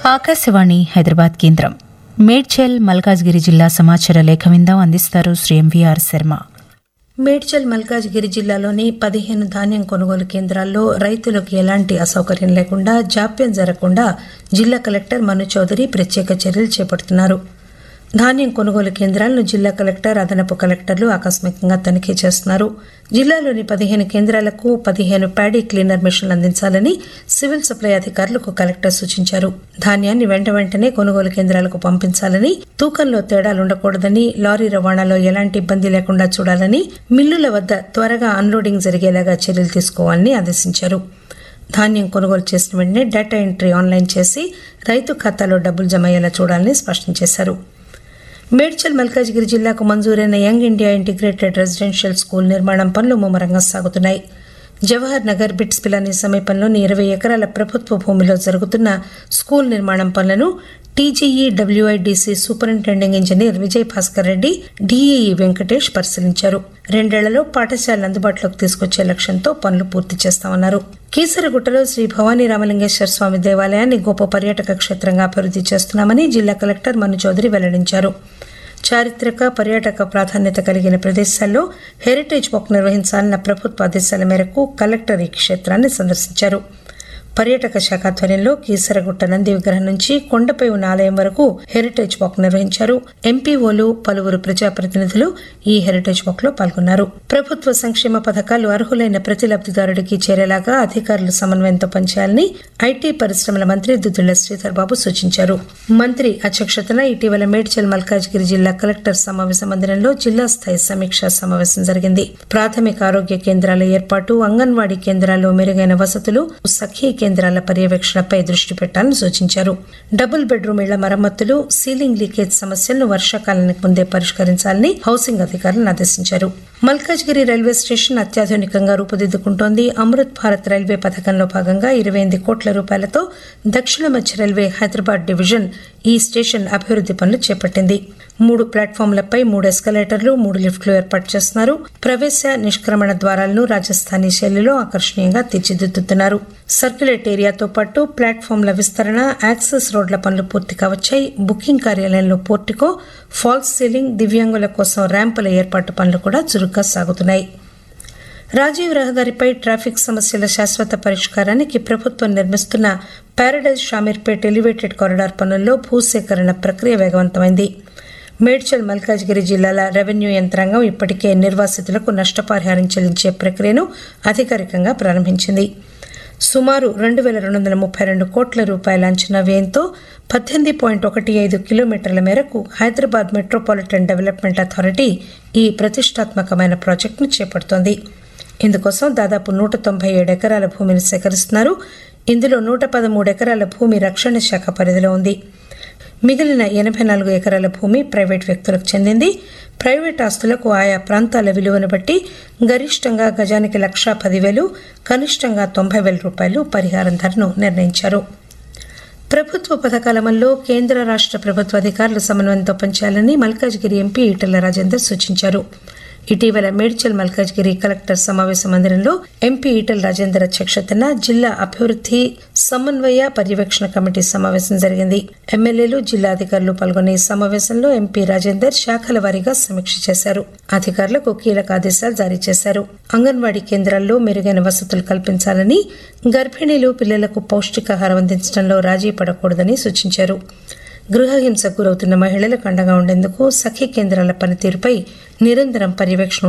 ఆకాశవాణి హైదరాబాద్ కేంద్రం మేడ్చల్ మల్కాజ్గిరి జిల్లా సమాచార లేఖ విందాం అందిస్తారు శ్రీ ఎంవీఆర్ శర్మ మేడ్చల్ మల్కాజ్గిరి జిల్లాలోని పదిహేను ధాన్యం కొనుగోలు కేంద్రాల్లో రైతులకు ఎలాంటి అసౌకర్యం లేకుండా జాప్యం జరగకుండా జిల్లా కలెక్టర్ మను చౌదరి ప్రత్యేక చర్యలు చేపడుతున్నారు ధాన్యం కొనుగోలు కేంద్రాలను జిల్లా కలెక్టర్ అదనపు కలెక్టర్లు ఆకస్మికంగా తనిఖీ చేస్తున్నారు జిల్లాలోని పదిహేను కేంద్రాలకు పదిహేను ప్యాడీ క్లీనర్ మిషన్లు అందించాలని సివిల్ సప్లై అధికారులకు కలెక్టర్ సూచించారు ధాన్యాన్ని వెంట వెంటనే కొనుగోలు కేంద్రాలకు పంపించాలని తూకంలో తేడాలు ఉండకూడదని లారీ రవాణాలో ఎలాంటి ఇబ్బంది లేకుండా చూడాలని మిల్లుల వద్ద త్వరగా అన్లోడింగ్ జరిగేలాగా చర్యలు తీసుకోవాలని ఆదేశించారు ధాన్యం కొనుగోలు చేసిన వెంటనే డేటా ఎంట్రీ ఆన్లైన్ చేసి రైతు ఖాతాలో డబ్బులు జమ అయ్యేలా చూడాలని స్పష్టం చేశారు మేడ్చల్ మల్కాజ్గిరి జిల్లాకు మంజూరైన young India integrated residential school నిర్మాణం పనులు ముమ్మరంగా సాగుతున్నాయి జవహర్ నగర్ బిట్స్ పిలానీ సమీపంలోని ఇరవై ఎకరాల ప్రభుత్వ భూమిలో జరుగుతున్న స్కూల్ నిర్మాణం పనులను TGE WIDC superintending engineer Vijay Bhaskar Reddy DEE Venkatesh పరిశీలించారు రెండేళ్లలో పాఠశాలలు అందుబాటులోకి తీసుకొచ్చే లక్ష్యంతో పనులు పూర్తి చేస్తామన్నారు కీసరగుట్టలో శ్రీ భవానీ రామలింగేశ్వర స్వామి దేవాలయాన్ని గొప్ప పర్యాటక క్షేత్రంగా అభివృద్ది చేస్తున్నామని జిల్లా కలెక్టర్ మను చౌదరి వెల్లడించారు చారిత్రక పర్యాటక ప్రాధాన్యత కలిగిన ప్రదేశాల్లో హెరిటేజ్ వాక్ నిర్వహించాలన్న ప్రభుత్వ ఆదేశాల మేరకు కలెక్టర్ ఈ క్షేత్రాన్ని సందర్శించారు పర్యాటక శాఖ ఆధ్వర్యంలో కీసరగుట్ట నంది విగ్రహం నుంచి కొండపై ఉన్న ఆలయం వరకు హెరిటేజ్ వాక్ నిర్వహించారు ఎంపీఓలు పలువురు ప్రజాప్రతినిధులు ఈ హెరిటేజ్ వాక్ లో పాల్గొన్నారు ప్రభుత్వ సంక్షేమ పథకాలు అర్హులైన ప్రతి లబ్దిదారుడికి చేరేలాగా అధికారులు సమన్వయంతో పనిచేయాలని ఐటీ పరిశ్రమల మంత్రి దుద్దుళ్ల శ్రీధర్ బాబు సూచించారు మంత్రి అధ్యక్షతన ఇటీవల మేడ్చల్ మల్కాజ్గిరి జిల్లా కలెక్టర్ సమావేశ మందిరంలో జిల్లా స్థాయి సమీక్షా సమావేశం జరిగింది ప్రాథమిక ఆరోగ్య కేంద్రాల ఏర్పాటు అంగన్వాడీ కేంద్రాల్లో మెరుగైన వసతులు సఖీ కేంద్రాల పర్యవేక్షణపై దృష్టి పెట్టాలని సూచించారు డబుల్ బెడ్రూమ్ ఇళ్ల మరమ్మతులు సీలింగ్ లీకేజ్ సమస్యలను వర్షాకాలానికి ముందే పరిష్కరించాలని హౌసింగ్ అధికారులను ఆదేశించారు మల్కాజ్గిరి రైల్వే స్టేషన్ అత్యాధునికంగా రూపుదిద్దుకుంటోంది అమృత్ భారత్ రైల్వే పథకంలో భాగంగా ఇరవై ఎనిమిది కోట్ల రూపాయలతో దక్షిణ మధ్య రైల్వే హైదరాబాద్ డివిజన్ ఈ స్టేషన్ అభివృద్ది పనులు చేపట్టింది మూడు ప్లాట్ఫామ్లపై మూడు ఎస్కలేటర్లు మూడు లిఫ్ట్లు ఏర్పాటు చేస్తున్నారు ప్రవేశ నిష్క్రమణ ద్వారాలను రాజస్థానీ శైలిలో ఆకర్షణీయంగా తీర్చిదిద్దుతున్నారు సర్క్యులేట్ ఏరియాతో పాటు ప్లాట్ఫామ్ల విస్తరణ యాక్సెస్ రోడ్ల పనులు పూర్తి కావచ్చాయి బుకింగ్ కార్యాలయంలో పోర్టికో ఫాల్స్ సీలింగ్ దివ్యాంగుల కోసం ర్యాంపుల ఏర్పాటు పనులు కూడా చురుగ్గా సాగుతున్నాయి రాజీవ్ రహదారిపై ట్రాఫిక్ సమస్యల శాశ్వత పరిష్కారానికి ప్రభుత్వం నిర్మిస్తున్న పారడైజ్ షామీర్పేట్ ఎలివేటెడ్ కారిడార్ పనుల్లో భూసేకరణ ప్రక్రియ వేగవంతమైంది మేడ్చల్ మల్కాజ్గిరి జిల్లాల రెవెన్యూ యంత్రాంగం ఇప్పటికే నిర్వాసితులకు నష్టపరిహారం చెల్లించే ప్రక్రియను అధికారికంగా ప్రారంభించింది సుమారు రెండు వేల రెండు వందల ముప్పై రెండు కోట్ల రూపాయల అంచనా వ్యయంతో పద్దెనిమిది పాయింట్ ఒకటి ఐదు కిలోమీటర్ల మేరకు హైదరాబాద్ మెట్రోపాలిటన్ డెవలప్మెంట్ అథారిటీ ఈ ప్రతిష్టాత్మకమైన ప్రాజెక్టును చేపడుతోంది ఇందుకోసం దాదాపు నూట తొంభై ఏడు ఎకరాల భూమిని సేకరిస్తున్నారు ఇందులో నూట పదమూడు ఎకరాల భూమి రక్షణ శాఖ పరిధిలో ఉంది మిగిలిన ఎనభై నాలుగు ఎకరాల భూమి ప్రైవేట్ వ్యక్తులకు చెందింది ప్రైవేట్ ఆస్తులకు ఆయా ప్రాంతాల విలువను బట్టి గరిష్టంగా గజానికి లక్షా పదివేలు కనిష్టంగా తొంభై వేల రూపాయలు పరిహారం ధరను నిర్ణయించారు ప్రభుత్వ పథకాల అమల్లో కేంద్ర రాష్ట్ర ప్రభుత్వ అధికారులు సమన్వయంతో పనిచేయాలని మల్కాజ్గిరి ఎంపీ ఈటెల రాజేందర్ సూచించారు ఇటీవల మేడ్చల్ మల్కాజ్గిరి కలెక్టర్ సమావేశ మందిరంలో ఎంపీ ఈటెల రాజేందర్ అధ్యక్షతన జిల్లా అభివృద్ది సమన్వయ పర్యవేక్షణ కమిటీ సమావేశం జరిగింది ఎమ్మెల్యేలు జిల్లా అధికారులు పాల్గొన్న ఈ సమావేశంలో ఎంపీ రాజేందర్ శాఖల వారీగా సమీక్ష చేశారు అధికారులకు కీలక ఆదేశాలు జారీ చేశారు అంగన్వాడీ కేంద్రాల్లో మెరుగైన వసతులు కల్పించాలని గర్భిణీలు పిల్లలకు పౌష్టికాహారం అందించడంలో రాజీ పడకూడదని సూచించారు గృహహింసకు గురవుతున్న మహిళలకు అండగా ఉండేందుకు సఖీ కేంద్రాల పనితీరుపై నిరంతరం పర్యవేక్షణ